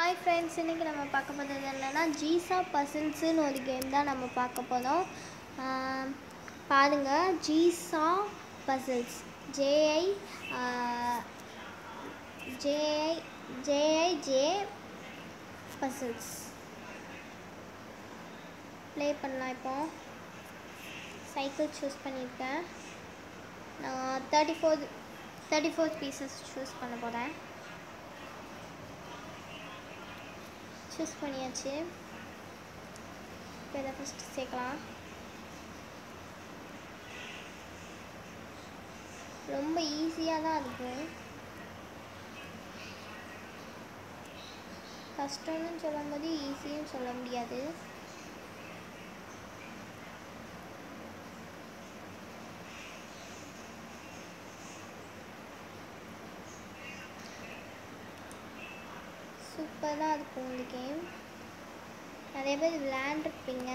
hi friends இன்றைக்கி நம்ம பார்க்க போகிறது என்னென்னா ஜீசா பசில்ஸுன்னு ஒரு கேம் தான் நம்ம பார்க்க போகிறோம் பாருங்கள் ஜீசா பசில்ஸ் ஜேஐ ஜேஐ ஜேஐ ஜே பசில்ஸ் ப்ளே பண்ணலாம் இப்போ சைக்கிள் சூஸ் பண்ணியிருக்கேன் நான் thirty four thirty four pieces choose பண்ண போகிறேன் சூஸ் பண்ணியாச்சு இப்போ இதை ஃபஸ்ட்டு சேர்க்கலாம் ரொம்ப ஈஸியாக தான் இருக்கும் கஷ்டம்னு சொல்லும்போது ஈஸியும் சொல்ல முடியாது சூப்பராக இருக்கும் இந்த கேம் நிறைய பேர் விளையாண்டுருப்பீங்க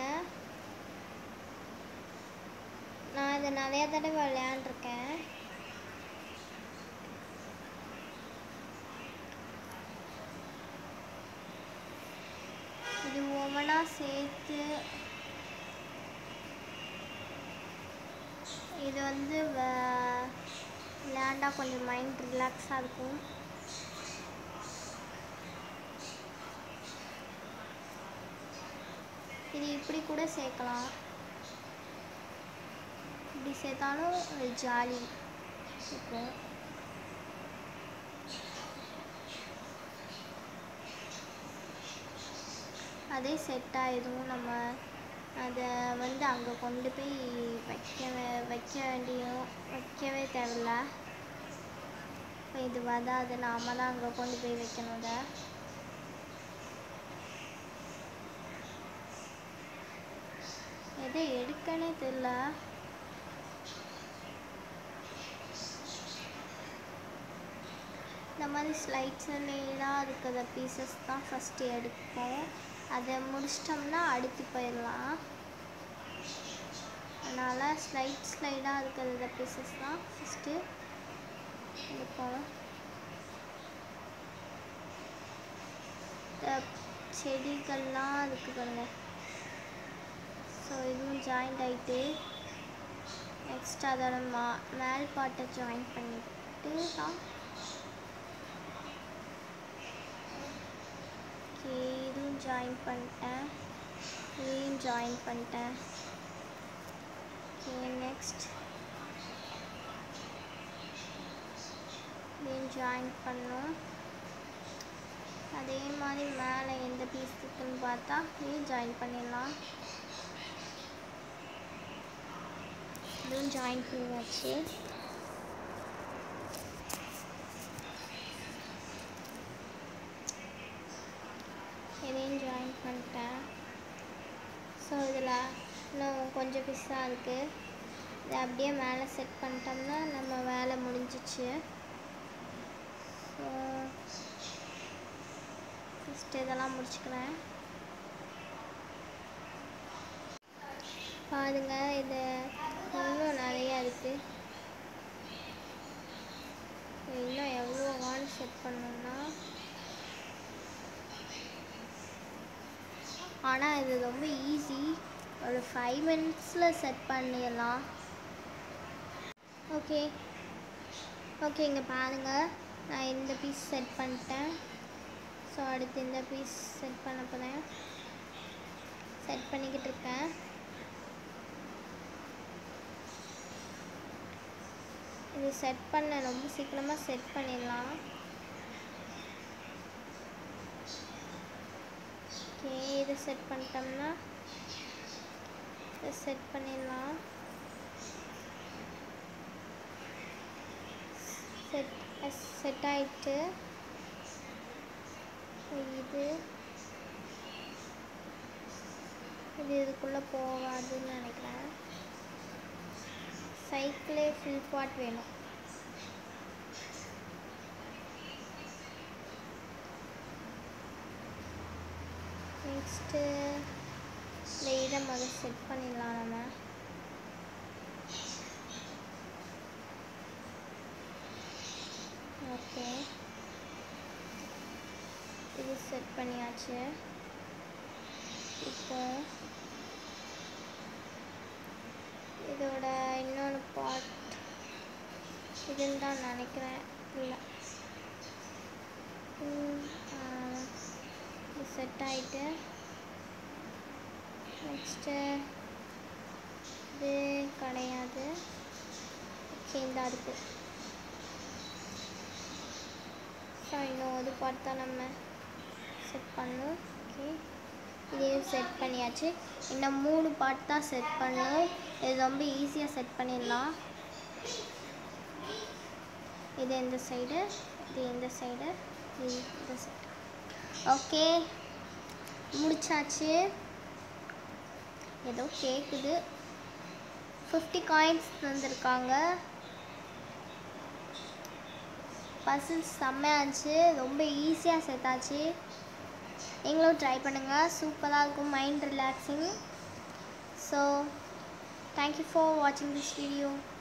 நான் இதை நிறைய தடவை விளையாண்டுருக்கேன் இது ஒவ்வொன்றா சேர்த்து இது வந்து வ- விளையாண்டா கொஞ்சம் மைண்ட் ரிலாக்ஸாக இருக்கும் இது இப்படி கூட சேர்க்கலாம் இப்படி சேர்த்தாலும் ஒரு ஜாலி இருக்கும் அதே செட் ஆயிடும் நம்ம அதை வந்து அங்கே கொண்டு போய் வைக்க வே- வைக்க வேண்டியும் வைக்கவே தேவையில்ல இப்போ இது வராது நாம தான் அங்கே கொண்டு போய் வைக்கணும் இதை எதை எடுக்கனே தெரியல இந்த மாதிரி ஸ்லைட்ஸ்லாம் இருக்கிற பீசஸ் தான் ஃபஸ்ட்டு எடுப்போம் அதை முடிச்சிட்டோம்னா அடுத்து போயிடலாம் அதனால் ஸ்லைட் ஸ்லைடாக இருக்கிற பீசஸ் தான் ஃபஸ்ட்டு எடுப்போம் இந்த செடிகள்லாம் இருக்கு பாருங்க ஸோ இதுவும் ஜாயிண்ட் ஆகிட்டு நெக்ஸ்ட் அதோட மா மேல் பாட்டை ஜாயின் பண்ணிட்டு தான் ஓகே இதுவும் ஜாயின் பண்ணிட்டேன் இதையும் ஜாயின் பண்ணிட்டேன் ஓகே நெக்ஸ்ட் இதையும் ஜாயின் பண்ணோம் அதே மாதிரி மேலே எந்த பீஸ் இருக்குன்னு பார்த்தா இதையும் ஜாயின் பண்ணிடலாம் இதுவும் ஜாயின் பண்ணியாச்சு இதையும் ஜாயின் பண்ணிட்டேன் ஸோ இதில் இன்னும் கொஞ்சம் பீஸாக இருக்குது இதை அப்படியே மேலே செட் பண்ணிட்டோம்னா நம்ம வேலை முடிஞ்சிச்சு ஸோ ஃபஸ்ட்டு இதெல்லாம் முடிச்சுக்கிறேன் பாருங்க இது இன்னும் நிறையா இருக்குது இன்னும் எவ்வளோ வான் செட் பண்ணணும்னா ஆனால் இது ரொம்ப ஈஸி ஒரு ஃபைவ் மினிட்ஸில் செட் பண்ணிடலாம் ஓகே ஓகே இங்கே பாருங்கள் நான் இந்த பீஸ் செட் பண்ணிட்டேன் ஸோ அடுத்து இந்த பீஸ் செட் பண்ண போகிறேன் செட் பண்ணிக்கிட்டு இருக்கேன் இது செட் பண்ண ரொம்ப சீக்கிரமாக செட் பண்ணிடலாம் ஓகே இது செட் பண்ணிட்டோம்னா இதை செட் பண்ணிடலாம் செட் செட் ஆயிட்டு இது இது இதுக்குள்ளே போகாதுன்னு நினைக்கிறேன் சைக்கிளே ஃபுல் பாட் வேணும் நெக்ஸ்ட்டு இந்த இதை முதல்ல செட் பண்ணிடலாம் நம்ம ஓகே இது செட் பண்ணியாச்சு இப்போ இதோட இன்னொன்று பார்ட் இதுன்னு தான் நினைக்கிறேன் இல்லை இது செட் ஆகிட்டு நெக்ஸ்ட்டு இது கிடையாது ஓகே இந்த இருக்குது ஸோ இன்னும் ஒரு பார்ட் தான் நம்ம செட் பண்ணணும் ஓகே இதையும் செட் பண்ணியாச்சு இன்னும் மூணு பார்ட் தான் செட் பண்ணணும் இது ரொம்ப ஈஸியாக செட் பண்ணிடலாம் இது இந்த சைடு இது இந்த சைடு இது இந்த சைடு ஓகே முடிச்சாச்சு ஏதோ கேட்குது ஃபிஃப்டி காயின்ஸ் தந்திருக்காங்க பசில்ஸ் செம்மையாச்சு ரொம்ப ஈஸியாக செத்தாச்சு நீங்களும் ட்ரை பண்ணுங்கள் சூப்பராக இருக்கும் mind relaxing so thank you for வாட்சிங் திஸ் வீடியோ